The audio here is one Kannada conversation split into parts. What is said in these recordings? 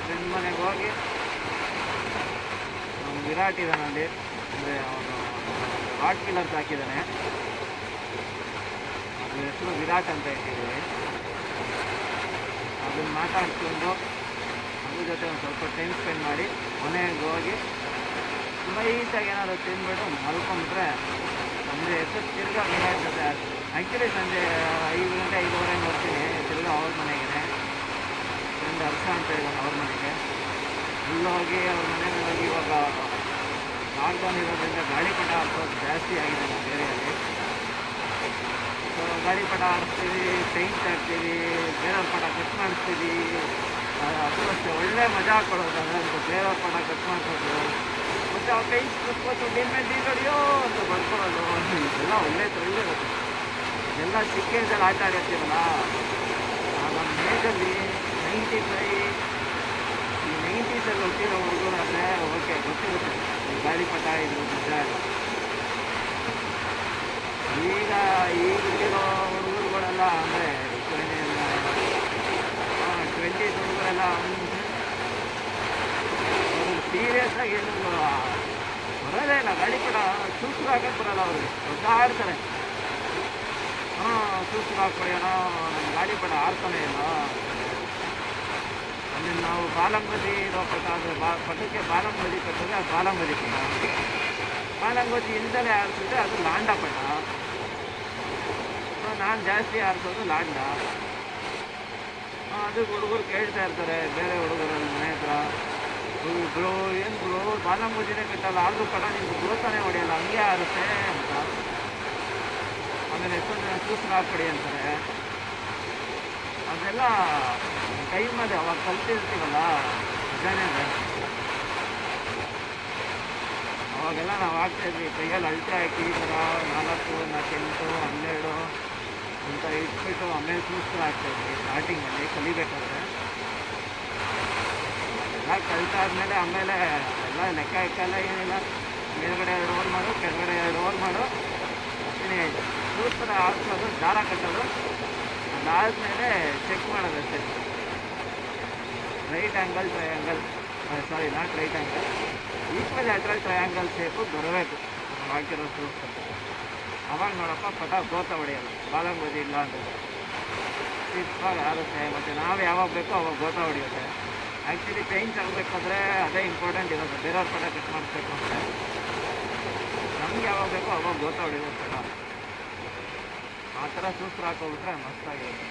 ಫ್ರೆಂಡ್ ಮನೆಗೆ ಹೋಗಿ ಅವ್ನು ವಿರಾಟ್ ಇದ್ದಾನೆ ಅಲ್ಲಿ ಅಂದರೆ ಅವನು ರಾಟ್ ಕಿಲ್ಲರ್ಸ್ ಹಾಕಿದ್ದಾನೆ ಅದ್ರ ಹೆಸರು ವಿರಾಟ್ ಅಂತ ಇಟ್ಟಿದ್ದೀವಿ ಅದನ್ನ ಮಾತಾಡ್ಕೊಂಡು ಅದ್ರ ಜೊತೆ ಒಂದು ಸ್ವಲ್ಪ ಟೈಮ್ ಸ್ಪೆಂಡ್ ಮಾಡಿ ಮನೆಗೆ ಹೋಗಿ ಲೈಟಾಗಿ ಏನಾದ್ರು ತಿಂದ್ಬಿಟ್ಟು ಮಲ್ಕೊಂಡ್ಬಿಟ್ರೆ ಸಂಜೆ ಎದ್ದು ತಿರ್ಗಾ ವಿರಾಟ್ ಜೊತೆ ಆ್ಯಕ್ಚುಲಿ ಸಂಜೆ ಐದು ಗಂಟೆ ಐದುವರೆ ನೋಡ್ತೀನಿ ತಿರ್ಗಾ ಅವ್ರ ಮನೆಗೆ ಫ್ರೆಂಡ್ ಹರ್ಷ ಅಂತ ಇದ್ದಾನೆ ಅವ್ರ ಮನೆಗೆ ಅಲ್ಲೋಗಿ ಅವ್ರ ಮನೆಗೆ ಹೋಗಿ ಇವಾಗ ಲಾಕ್ಡೌನ್ ಇರೋದ್ರಿಂದ ಗಾಳಿ ಪಟ ಹಾಕೋದು ಜಾಸ್ತಿ ಆಗಿದೆ ನಮ್ಮ ಏರಿಯಲ್ಲಿ ಸೊ ಗಾಳಿ ಪಟ ಆಡಿಸ್ತೀವಿ ಪೇಂಟ್ ಹಾಕ್ತೀವಿ ಬೇರೆಯವ್ರ ಪಟ ಕಟ್ ಮಾಡಿಸ್ತೀವಿ ಆ, ಅದು ಅಷ್ಟೇ ಒಳ್ಳೆ ಮಜಾ ಕೊಡೋದು ಅದಂತೂ ಬೇರೆಯವ್ರ ಪಟ ಕಟ್ ಮಾಡಿಸೋದು ಮತ್ತು ಆ ಪೇಂಟ್ ಕುತ್ಕೊತು ಡಿನ್ ಮೇಲೆ ಡೀಲ್ ಹೊಡಿಯೋ ಅಂತ ಬರ್ಕೊಳ್ಳೋದು ಇದೆಲ್ಲ ಒಳ್ಳೆ ಇರುತ್ತೆ ಇದೆಲ್ಲ ಚಿಕ್ಕ ಏಜಲ್ಲಿ ಆಟ ಆಡಿರ್ತೀವಲ್ಲ ಆ ನಮ್ಮ ಏಜಲ್ಲಿ ನೈಂಟಿ ಫೈ ಈ ನೈಂಟೀಸಲ್ಲಿ ಹುಟ್ಟಿರೋ ಹುಡುಗರು ಅಂದರೆ ಓಕೆ ಗೊತ್ತಿರುತ್ತೆ ಈ ಗಾಳಿಪಟ ಇದು ನಿಜ ಇಲ್ಲ ಈಗ ಈಗ ಹುಟ್ಟಿರೋ ಹುಡುಗರುಗಳೆಲ್ಲ ಅಂದರೆ ಟ್ವೆಂಟಿ ಹುಡುಗರೆಲ್ಲ ಸೀರಿಯಸ್ ಆಗಿ ಏನು ಬರೋದೇ ಇಲ್ಲ ಗಾಳಿಪಟ ಸೂಕ್ಷ್ಮ ಹಾಕಕ್ಕೆ ಬರಲ್ಲ ಅವ್ರಿಗೆ ಒದ್ದಾಡ್ತಾರೆ ಹಾಂ ಸೂಕ್ಷ್ಮ ಹಾಕ್ಬಿಡಿ ಏನೋ ನಮ್ಮ ಗಾಳಿಪಟ ಆಡ್ತಾನೆ ಇಲ್ಲ ಅಲ್ಲಿ ನಾವು ಬಾಲಂಗದಿ ಇರೋ ಪಟ ಅದು ಬಾ ಪಟಕ್ಕೆ ಬಾಲಂಗದಿ ಕಟ್ಟಿದ್ರೆ ಅದು ಬಾಲಂಗದಿ ಪಟ ಬಾಲಂಗದಿ ಇಂದಲೇ ಆಡಿಸಿದ್ರೆ ಅದು ಲಾಂಡ ಪಟ ನಾನು ಜಾಸ್ತಿ ಆಡಿಸೋದು ಲಾಂಡ ಆ, ಅದು ಹುಡುಗರು ಕೇಳ್ತಾ ಇರ್ತಾರೆ ಬೇರೆ ಹುಡುಗರು ಮನೆ ಹತ್ರ ಬ್ರೋ ಏನು ಬ್ರೋ ಬಾಲಂಗುಜಿನೇ ಕಟ್ಟಲ್ಲ ಆದರೂ ಪಟ ನಿಮ್ಗೆ ಬ್ರೋತಾನೆ ಹೊಡೆಯಲ್ಲ ಹಂಗೆ ಆರುತ್ತೆ ಅಂತ ಆಮೇಲೆ ಎಷ್ಟೊಂದು ಜನ ಸೂಸ್ರ ಹಾಕ್ಬಿಡಿ ಅಂತಾರೆ ಅದೆಲ್ಲ ಟೈಮಲ್ಲಿ ಅವಾಗ ಕಲ್ತಿರ್ತೀವಲ್ಲ ನಿಜಾನೇ ಅದು. ಅವಾಗೆಲ್ಲ ನಾವು ಹಾಕ್ತಾಯಿದ್ವಿ ಕೈಯಲ್ಲಿ ಅಳತೆ ಹಾಕಿ ಈ ಥರ ನಾಲ್ಕು ನಾಲ್ಕು ಎಂಟು ಹನ್ನೆರಡು ಅಂತ ಇಟ್ಬಿಟ್ಟು ಆಮೇಲೆ ಸೂಸ್ರ ಹಾಕ್ತಾಯಿದ್ವಿ ಸ್ಟಾರ್ಟಿಂಗಲ್ಲಿ ಕಲಿಬೇಕಾದ್ರೆ ಎಲ್ಲ ಕಲಿತಾದ್ಮೇಲೆ ಆಮೇಲೆ ಎಲ್ಲ ಲೆಕ್ಕ ಇಕ್ಕಲ್ಲ ಏನಿಲ್ಲ ಮೇಲ್ಗಡೆ ಎರಡು ಓವರ್ ಮಾಡು ಕೆಳಗಡೆ ಎರಡು ಓವರ್ ಮಾಡು ಅಷ್ಟೇ ಸೂಸ್ರ ಹಾಕ್ಸೋದು ದಾರ ಕಟ್ಟೋದು ಅದಾದಮೇಲೆ ಚೆಕ್ ಮಾಡೋದಷ್ಟೇ right angle triangle sorry not right angle equilateral triangle shape ಬರಬೇಕು ನಾವು ಹಾಕಿರೋ ಸೂಸ್ರ ಅವಾಗ ನೋಡಪ್ಪ ಪಟ ಗೋತ ಹೊಡೆಯಲ್ಲ ಬಾಲಂಗೋದಿ ಇಲ್ಲ ಅಂದರೆ ಸಿಕ್ಕಾಗಿ ಆಗುತ್ತೆ ಮತ್ತು ನಾವು ಯಾವಾಗ ಬೇಕೋ ಅವಾಗ ಗೋತ ಹೊಡೆಯುತ್ತೆ ಆ್ಯಕ್ಚುಲಿ ಚೇಂಜ್ ಆಗಬೇಕಾದ್ರೆ ಅದೇ ಇಂಪಾರ್ಟೆಂಟ್ ಇರೋದು ಬೇರೆಯವ್ರ ಪಟ ಕಟ್ ಮಾಡಿಸ್ಬೇಕು ಅಂದರೆ ನಮ್ಗೆ ಯಾವಾಗ ಬೇಕೋ ಅವಾಗ ಗೋತ ಹೊಡಿಬೇಕು ಪಟ ಆ ಥರ ಸೂಸ್ರ ಹಾಕೋಬಿಟ್ರೆ ಮಸ್ತಾಗಿರುತ್ತೆ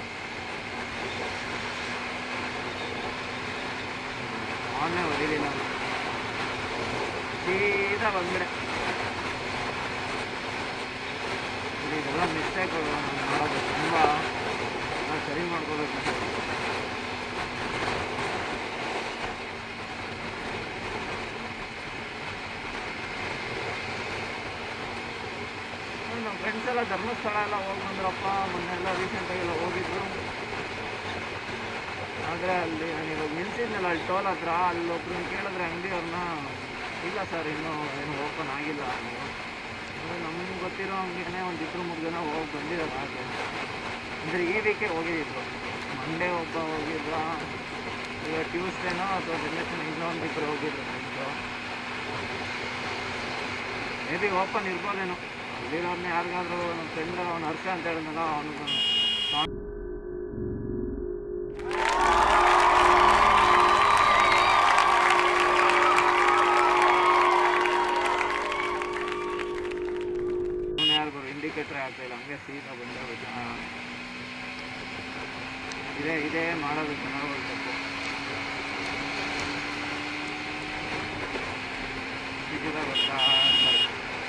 ಆನ್ನೇ ಹೊಡಿಲಿಲ್ಲ ನಾನು. ಸೀದಾ ಬಂದ್ಬಿಡೆ ಇದೆಲ್ಲ ಮಿಸ್ಟೇಕ್ಗಳು ನಾನು ಮಾಡೋದು ತುಂಬ ನಾನು ಸರಿ ಮಾಡ್ಕೋಬೇಕು ನಮ್ಮ ಫ್ರೆಂಡ್ಸ್ ಎಲ್ಲ ಧರ್ಮಸ್ಥಳ ಎಲ್ಲ ಹೋಗಿ ಬಂದ್ರಪ್ಪ ಮೊನ್ನೆ ಎಲ್ಲ ರೀಸೆಂಟಾಗೆಲ್ಲ ಹೋಗಿದ್ರು ಆದರೆ ಅಲ್ಲಿ ನಾನು ಇವಾಗ ನಿಲ್ಸಿದ್ನಲ್ಲ ಅಲ್ಲಿ ಟೋಲ್ ಹತ್ರ ಅಲ್ಲಿ ಒಬ್ರನ್ನ ಕೇಳಿದ್ರೆ ಅಂಗಡಿಯವ್ರನ್ನ ಇಲ್ಲ ಸರ್ ಇನ್ನೂ ಏನು ಓಪನ್ ಆಗಿಲ್ಲ ನಮ್ಗೆ ಗೊತ್ತಿರೋ ಅಂಗಡಿನೇ ಒಂದು ಇಬ್ಬರು ಮೂರು ಜನ ಹೋಗಿ ಬಂದಿದ್ದಾರೆ ಹಾಗೆ ಅಂದರೆ ಈ ವೀಕೆ ಹೋಗಿದ್ರು ಮಂಡೇ ಒಬ್ಬ ಹೋಗಿದ್ದ ಈಗ ಟ್ಯೂಸ್ಡೇನೋ ಅಥವಾ ರಿಲೇಷನ್ ಇನ್ನೊಂದು ಇಬ್ಬರು ಹೋಗಿದ್ರು ಫ್ರೆಂಡ್ಸು ಮೇ ಬಿ ಓಪನ್ ಇರ್ಬೋದೇನೋ ಅಲ್ಲಿರೋರ್ನ ಯಾರಿಗಾದ್ರೂ ನಮ್ಮ ಫ್ರೆಂಡ್ ಅವ್ನು ಹರ್ಷ ಅಂತ ಹೇಳಿದ್ನಲ್ಲ ಅವನಿಗೆ ಅವನು ಯಾರಿಗೂ ಇಂಡಿಕೇಟ್ರ್ ಆಗ್ತಾಯಿಲ್ಲ ಹಂಗೆ ಸೀದಾ ಬಂದೇ ಬಿಟ್ಟ ಇದೇ ಇದೇ ಮಾಡೋದು ಚೆನ್ನಾಗಿ ಹೋಗ್ಬೇಕು ಸಿಕ್ಕಿದ ಗೊತ್ತಾ ಅಂತಾರೆ.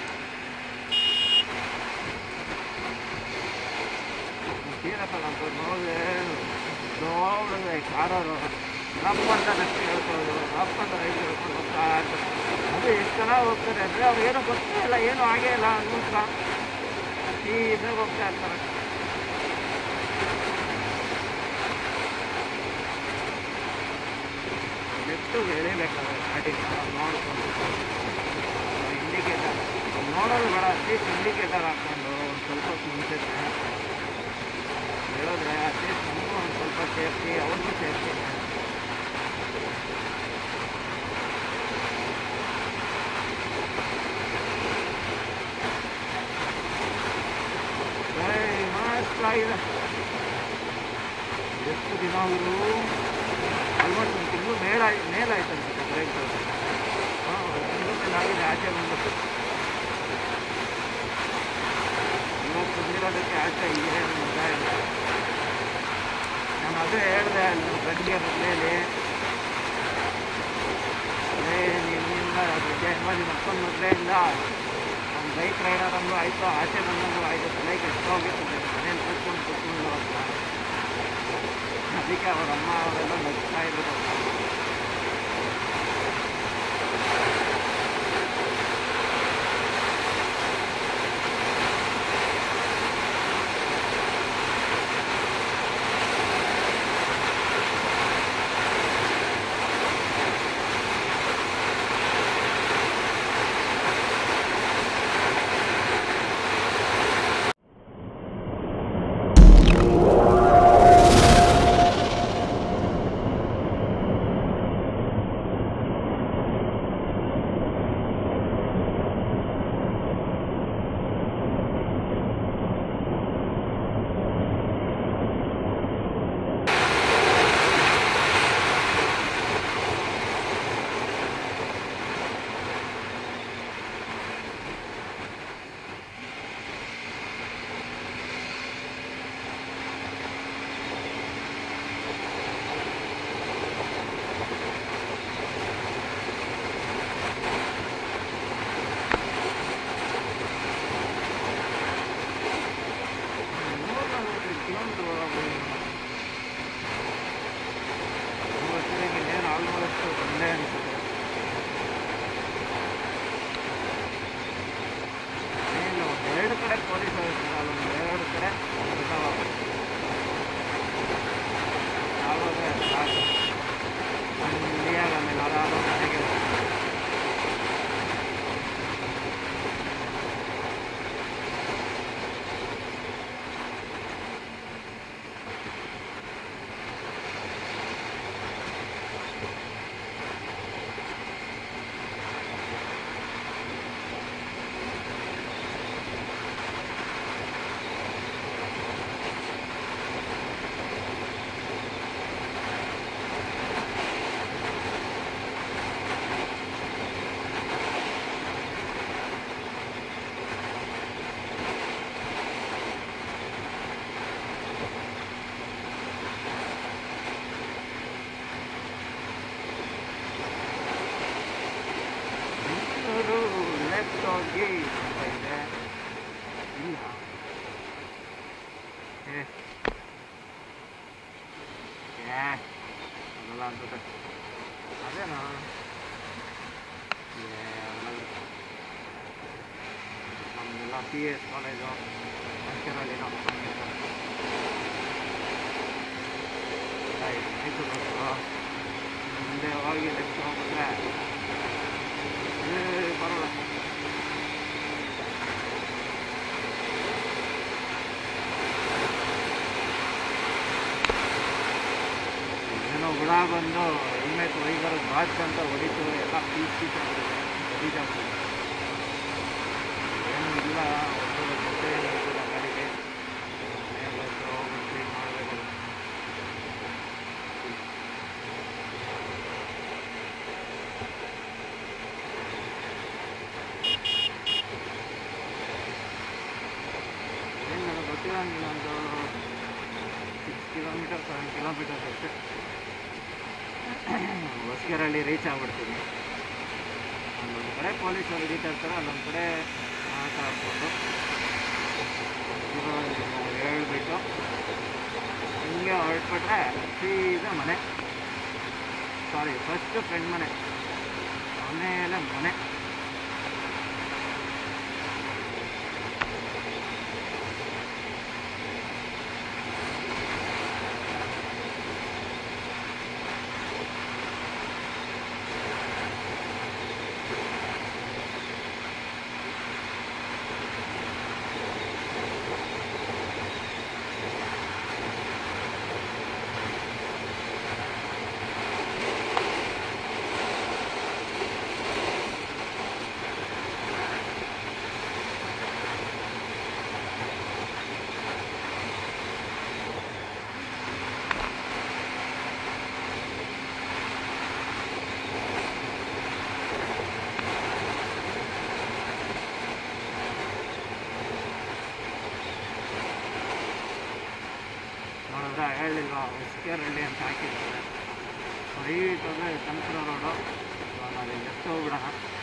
ಸೀರಪ್ಪ ನಮ್ಮ ನೋಡಿದ್ರೆ ನೋಡಿದ್ರೆ ಕಾರವರು ರಪ್ಪ ಅಂತ ನೆಕ್ಸ್ಟ್ ಹೇಳ್ಕೊಳ್ಳೋದು ರಪ್ಪ ಅಂತ ರೈಟ್ ಹೇಳ್ಕೊಂಡು ಹೋಗ್ತಾ ಇರ್ತಾರೆ ಅದು ಎಷ್ಟು ಚೆನ್ನಾಗಿ ಹೋಗ್ತಾರೆ ಅಂದರೆ ಅವ್ರು ಏನೂ ಗೊತ್ತೇ ಇಲ್ಲ ಏನೂ ಆಗೇ ಇಲ್ಲ ಅನ್ನೋಸ್ಕರ ಸೀದಾಗ ಹೋಗ್ತಾ ಇರ್ತಾರೆ ಎಷ್ಟು ಎಳಿಬೇಕಾದ್ರೆ ಸ್ಟಾರ್ಟಿಂಗ್ ನೋಡ್ಕೊಂಡು ಇಂಡಿಕೇಟರ್ ನೋಡೋದು ಬೇಡ ಅಟ್ಲೀಸ್ಟ್ ಇಂಡಿಕೇಟರ್ ಹಾಕ್ಕೊಂಡು ಒಂದು ಸ್ವಲ್ಪ ಮುಂಚೆನೆ ಹೇಳಿದ್ರೆ ಅಟ್ಲೀಸ್ಟ್ ನಮಗೂ ಒಂದು ಸ್ವಲ್ಪ ಸೇಫ್ಟಿ ಅವ್ರಿಗೂ ಸೇಫ್ಟಿ ಅವರು ಆಲ್ಮೋಸ್ಟ್ ಒಂದು ತಿಂಗಳು ಮೇಲ ಮೇಲಾಯ್ತು ಅನ್ಸುತ್ತೆ ಬ್ರೇಕ್ ಹಾಂ ತಿಂಗಳು ಮೇಲೆ ಆಗಿದೆ ಆಚೆ ಬಂದ್ಬಿಟ್ಟು ಇವತ್ತು ಬಂದಿರೋದಕ್ಕೆ ಆಚೆ ಇದೆ ಅಂತ ಇಲ್ಲ ನಾನು ಅದೇ ಹೇಳಿದೆ ಅಲ್ಲಿ ನಮ್ಮ ಫ್ರೆಂಡ್ಗೆ ಮೊದಲೇಲಿ ಅದೇ ನಿನ್ನಿಂದ ಜನ್ಮ ನಿಮ್ಮ ಅಪ್ಪನ ಮೊದಲೆಯಿಂದ ನಮ್ಮ ಬೈಕ್ ರೈಡರ್ ಅಂದು ಆಯಿತು ಆಚೆ ಬಂದಂಗೂ ಆಯಿತು ತಲೆ ಕೆಟ್ಟೋಗಿತ್ತು ಮನೇಲಿ ಕೂತ್ಕೊಂಡು ಕೂತ್ಕೊಂಡು ಅಂತ ಅದಕ್ಕೆ ಅವ್ರ ಅಮ್ಮ ಅವರೆಲ್ಲ ನಗ್ತಾ ಇದ್ರು ನೂರ ನಲವತ್ತೈದು ಕಿಲೋಮೀಟ್ರ್ ವರ್ಷದಾಗ ಇನ್ನೇನು ಆಲ್ಮೋಸ್ಟ್ ಒಂದೇ ಅನಿಸುತ್ತೆ ಏನು ಎರಡು ಕಡೆ ಪೊಲೀಸ್ ಇರ್ತಾರೆ ಅಲ್ಲೊಂದು ಎರಡು ಕಡೆ ಇರ್ತಾವೆ. ಆವಾಗ ಸಾಕು ಇಂಡಿಯಾಗ ಆಮೇಲೆ ಆರಾಮ ಮನೆಗೆ ಬೆಂಗಳೂರು ಲೆಫ್ಟ್ ಹೋಗಿ ಅಂತ ಇದೆ ಇಲ್ಲ ಏ ಏ ಅದೆಲ್ಲ ಅನ್ಸುತ್ತೆ ಅದೇನಾ ಏ ಅದೆಲ್ಲ ನಮ್ದೆಲ್ಲ ಪಿ ಎಸ್ ಕಾಲೇಜು ಮಂಚೂರಲ್ಲಿ ಮೈಸೂರು ಮುಂದೆ ಹೋಗಿ ಲೆಫ್ಟ್ ಹೋಗಿದ್ರೆ ಏ ಬರೋಲ್ಲ ಏನೋ ಹುಳ ಬಂದು ಹೆಲ್ಮೆಟ್ ಒಯ್ಗಾರ ಬಾಚ್ ಅಂತ ಹೊಡಿತು ಎಲ್ಲ ಪೀಸ್ ಪೀಸ್ ಆಗ್ಬಿಟ್ಟಿದೆ ಹೊಡಿತಾಗ್ಬಿಟ್ಟಿದೆ ಏನೂ ಇಲ್ಲ ಒಂದು ಮತ್ತೆ ಏನು ಇರಲಿಲ್ಲ ಗಾಡಿಗೆ ಮೇಲೆ ಹೋಗಿ ಕ್ಲೀನ್ ಮಾಡಬೇಕು ಏನು ನನಗೆ ಗೊತ್ತಿಲ್ಲ ಒಂದು ಸಿಕ್ಸ್ ಕಿಲೋಮೀಟರ್ ಸೆವೆನ್ ಕಿಲೋಮೀಟರ್ಸ್ ಅಷ್ಟೇ ಹೊಸಕೆರಳ್ಳಿ ರೀಚ್ ಆಗ್ಬಿಡ್ತೀನಿ ಅಲ್ಲೊಂದು ಕಡೆ ಪೊಲೀಸರು ಹಿಡಿತಾ ಇರ್ತಾರೆ ಅಲ್ಲೊಂದು ಕಡೆ ಮಾತಾಡ್ಕೊಂಡು ಹೇಳ್ಬಿಟ್ಟು ಹಿಂಗೆ ಹೊರಟ್ಬಿಟ್ರೆ ಸೀದಾ ಮನೆ ಸಾರಿ ಫಸ್ಟ್ ಫ್ರೆಂಡ್ ಮನೆ ಆಮೇಲೆ ಮನೆ ಅಕ್ಕಿಯರಹಳ್ಳಿ ಅಂತ ಹಾಕಿರ್ತಾರೆ ರೈಟ್ ಹೋದ್ರೆ ಚನ್ನಪುರ ರೋಡು ನಾವು ಇಲ್ಲಿ ಲೆಫ್ಟ್ ಹೋಗ್ಬಿಡೋಣ